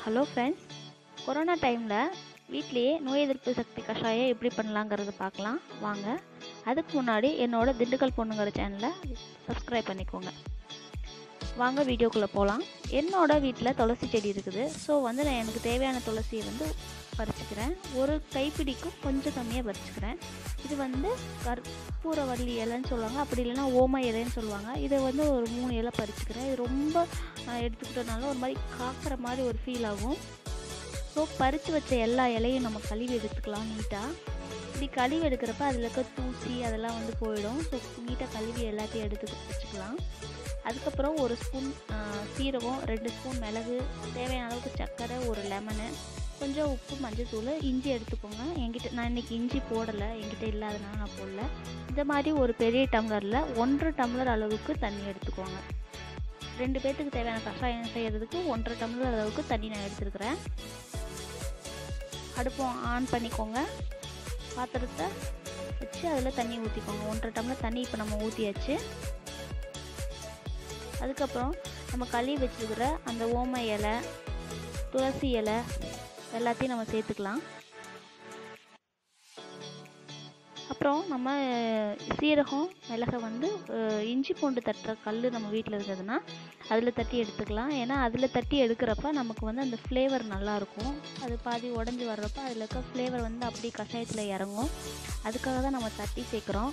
hello friends corona டைமில் வீட்லேயே நோய் எதிர்ப்பு சக்தி கஷாயம் எப்படி பண்ணலாங்கிறத பார்க்கலாம் வாங்க அதுக்கு முன்னாடி என்னோட திண்டுக்கல் பொண்ணுங்கிற சேனலை சப்ஸ்கிரைப் பண்ணிக்கோங்க வாங்க வீடியோக்குள்ளே போகலாம் என்னோட வீட்டில் துளசி செடி இருக்குது ஸோ வந்து நான் எனக்கு தேவையான துளசியை வந்து பறிச்சுக்கிறேன் ஒரு கைப்பிடிக்கும் கொஞ்சம் கம்மியாக பறிச்சுக்கிறேன் இது வந்து கற்பூரவள்ளி இலைன்னு சொல்லுவாங்க அப்படி இல்லைன்னா ஓம இலைன்னு சொல்லுவாங்க இதை வந்து ஒரு மூணு இலை பறிச்சுக்கிறேன் இது ரொம்ப ஆஹ், எடுத்துக்கிட்டனால ஒரு மாதிரி காக்கிற மாதிரி ஒரு ஃபீல் ஆகும் ஸோ பறித்து வச்ச எல்லா இலையும் நம்ம கழுவி எடுத்துக்கலாம் நீட்டாக இப்படி கழுவி எடுக்கிறப்ப அதில் இருக்க தூசி அதெல்லாம் வந்து போயிடும் ஸோ நீட்டாக கழுவி எல்லாத்தையும் எடுத்து வச்சுக்கலாம் அதுக்கப்புறம் ஒரு ஸ்பூன் சீரகம் ரெண்டு ஸ்பூன் மிளகு தேவையான அளவுக்கு சர்க்கரை ஒரு லெமனு கொஞ்சம் உப்பு மஞ்சள்தூள் இஞ்சி எடுத்துக்கோங்க என்கிட்ட நான் இன்றைக்கி இஞ்சி போடலை என்கிட்ட இல்லாதனால நான் போடல இந்த மாதிரி ஒரு பெரிய டம்ளரில் ஒன்றரை டம்ளர் அளவுக்கு தண்ணி எடுத்துக்கோங்க ரெண்டு பேர்த்துக்கு தேவையான கஷாயம் செய்கிறதுக்கு ஒன்றரை டம்ளர் அளவுக்கு தண்ணி நான் எடுத்துருக்கிறேன் அடுப்பு ஆன் பண்ணிக்கோங்க பாத்திரத்தை வச்சு அதில் தண்ணி ஊற்றிக்கோங்க ஒன்றரை டம்ளர் தண்ணி இப்போ நம்ம ஊற்றியாச்சு அதுக்கப்புறம் நம்ம கழுவி வச்சுருக்கிற அந்த ஓம இலை துளசி இலை எல்லாத்தையும் நம்ம சேர்த்துக்கலாம் அப்புறம் நம்ம அஹ், சீரகம் மிளகை வந்து அஹ், இஞ்சி பூண்டு தட்டுற கல் நம்ம வீட்டில் இருக்கிறதுனா அதில் தட்டி எடுத்துக்கலாம் ஏன்னா அதில் தட்டி எடுக்கிறப்ப நமக்கு வந்து அந்த ஃப்ளேவர் நல்லாயிருக்கும் அது பாதி உடஞ்சி வர்றப்ப அதில் இருக்க ஃப்ளேவர் வந்து அப்படியே கஷாயத்தில் இறங்கும் அதுக்காக தான் நம்ம தட்டி சேர்க்குறோம்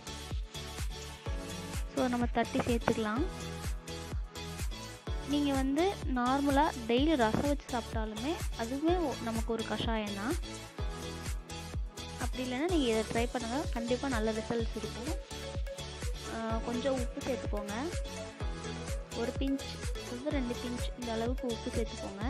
ஸோ நம்ம தட்டி சேர்த்துக்கலாம் நீங்கள் வந்து நார்மலாக டெய்லி ரசம் வச்சு சாப்பிட்டாலுமே அதுவுமே ஒ- நமக்கு ஒரு கஷாயம் தான் அப்படி இல்லைன்னா நீங்கள் இதை ட்ரை பண்ணுங்கள் கண்டிப்பாக நல்ல ரிசல்ட்ஸ் இருக்கும் ஆஹ் கொஞ்சம் உப்பு சேர்த்துக்கோங்க ஒரு பிஞ்ச் வந்து ரெண்டு பிஞ்ச் இந்த அளவுக்கு உப்பு சேர்த்துக்கோங்க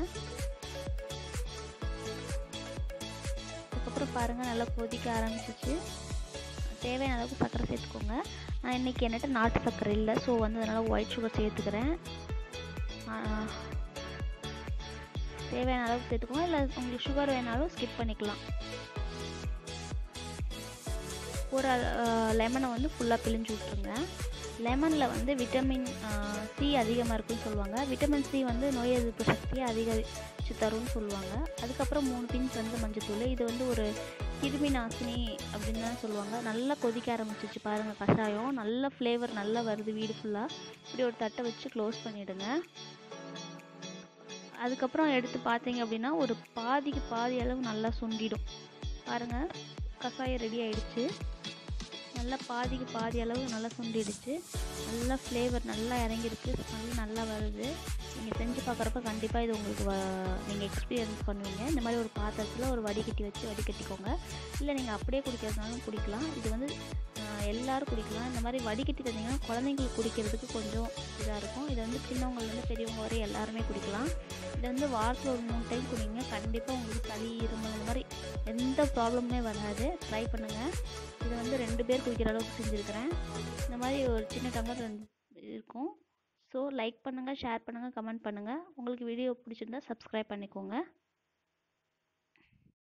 அதுக்கப்புறம் பாருங்கள் நல்லா கொதிக்க ஆரம்பிச்சிச்சு தேவையான அளவுக்கு சர்க்கரை சேர்த்துக்கோங்க நான் இன்றைக்கி என்கிட்ட நாட்டு சர்க்கரை இல்லை ஸோ வந்து அதனால் ஒயிட் சுகர் சேர்த்துக்கிறேன் ஆஹ் தேவையான அளவுக்கு சேர்த்துக்கோங்க இல்லை உங்களுக்கு சுகர் வேணாலும் ஸ்கிப் பண்ணிக்கலாம் ஒரு லெமனை வந்து ஃபுல்லாக பிழிஞ்சு விட்ருங்க லெமனில் வந்து விட்டமின் சி அதிகமாக இருக்குன்னு சொல்லுவாங்க விட்டமின் சி வந்து நோய் எதிர்ப்பு சக்தியை அதிகரித்து தரும்னு சொல்லுவாங்க அதுக்கப்புறம் மூணு பிஞ்ச் வந்து மஞ்சத்தூள் இது வந்து ஒரு கிருமி நாசினி அப்படின்னு தான் சொல்லுவாங்க நல்லா கொதிக்க ஆரம்பிச்சிச்சு பாருங்கள் கஷாயம் நல்ல ஃப்ளேவர் நல்லா வருது வீடு ஃபுல்லாக இப்படி ஒரு தட்டை வச்சு க்ளோஸ் பண்ணிவிடுங்க அதுக்கப்புறம் எடுத்து பார்த்தீங்க அப்படின்னா ஒரு பாதிக்கு பாதி அளவு நல்லா சுண்டிடும் பாருங்கள் கஷாயம் ரெடி ஆயிடுச்சு நல்லா பாதிக்கு பாதி அளவு நல்லா சுண்டிடுச்சு நல்லா ஃப்ளேவர் நல்லா இறங்கிருக்கு ஸ்மெல் நல்லா வருது நீங்கள் செஞ்சு பார்க்குறப்ப கண்டிப்பாக இது உங்களுக்கு வ நீங்கள் எக்ஸ்பீரியன்ஸ் பண்ணுவீங்க இந்த மாதிரி ஒரு பாத்திரத்தில் ஒரு வடிகட்டி வச்சு வடிகட்டிக்கோங்க இல்லை நீங்கள் அப்படியே குடிக்கிறதுனாலும் குடிக்கலாம் இது வந்து ஆஹ், எல்லாரும் குடிக்கலாம் இந்த மாதிரி வடிகட்டி தந்தீங்கன்னா குழந்தைங்களுக்கு குடிக்கிறதுக்கு கொஞ்சம் இதாக இருக்கும் இதை வந்து சின்னவங்கலேருந்து பெரியவங்க வரை எல்லாருமே குடிக்கலாம் இதை வந்து வாரத்தில் ஒரு மூணு டைம் குடிங்க கண்டிப்பாக உங்களுக்கு சளி இருமல் இந்த மாதிரி எந்த ப்ராப்ளமுமே வராது ட்ரை பண்ணுங்கள் இதை வந்து ரெண்டு பேர் குடிக்கிற அளவுக்கு செஞ்சுருக்கிறேன் இந்த மாதிரி ஒரு சின்ன டம்ளர் ரெண்டு இருக்கும் ஸோ லைக் பண்ணுங்கள் ஷேர் பண்ணுங்கள் கமெண்ட் பண்ணுங்கள் உங்களுக்கு வீடியோ பிடிச்சிருந்தா சப்ஸ்கிரைப் பண்ணிக்கோங்க